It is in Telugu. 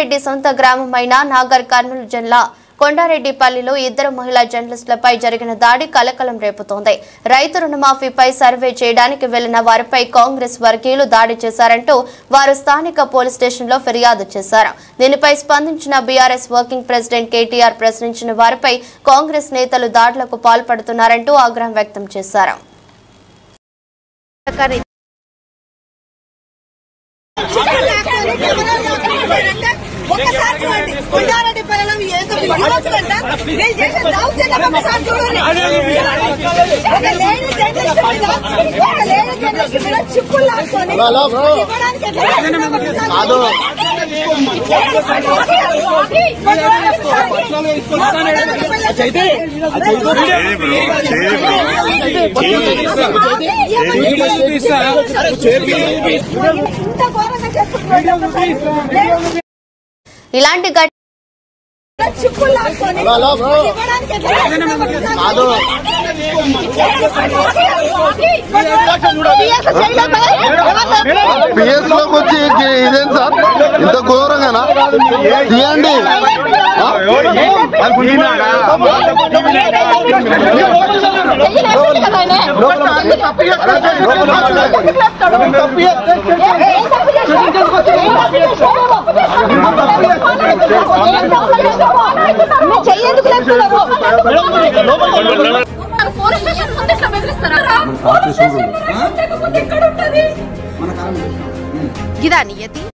రెడ్డి సొంత గ్రామమైన నాగర్ కర్నూలు జిల్లా కొండారెడ్డిపల్లిలో ఇద్దరు మహిళా జర్నలిస్టులపై జరిగిన దాడి కలకలం రేపుతోంది రైతు రుణమాఫీపై సర్వే చేయడానికి వెళ్లిన వారిపై కాంగ్రెస్ వర్గీయులు దాడి చేశారంటూ వారు స్థానిక పోలీస్ స్టేషన్లో ఫిర్యాదు చేశారు దీనిపై స్పందించిన బీఆర్ఎస్ వర్కింగ్ ప్రెసిడెంట్ కేటీఆర్ ప్రశ్నించిన వారిపై కాంగ్రెస్ నేతలు దాడులకు పాల్పడుతున్నారంటూ ఆగ్రహం వ్యక్తం చేశారు ఒకసారి చూడండి కొండారెడ్డి పిల్లలు ఏదో విమోచనంట నేను చేసే దౌర్జన్యం ఒకసారి చూడండి ఒక లేడీ జర్నలిస్ట్ మీద ఒక లేడీ జర్నలిస్ట్ మీద చిక్కులు లాక్కొని ఇవ్వడానికి ఎట్లా కాదు. ఇంత ఘోరంగా చేస్తున్నారు ఇలాంటి ఘట చిక్కులు లాక్కొని ఇవ్వడానికి ఎట్లా కాదు. పిఎస్ లోకి వచ్చి ఇ- ఇదేం సార్ ఇంత ఘోరంగానా తీయండి ఆ? చెయ్యేందుకు లేపుతున్నారు పోలీస్ స్టేషన్ ముందు ఇట్లా బెదిరిస్తారా పోలీస్ స్టేషన్ ముందు ఎక్కడ ఉంటది ఇదా నియతి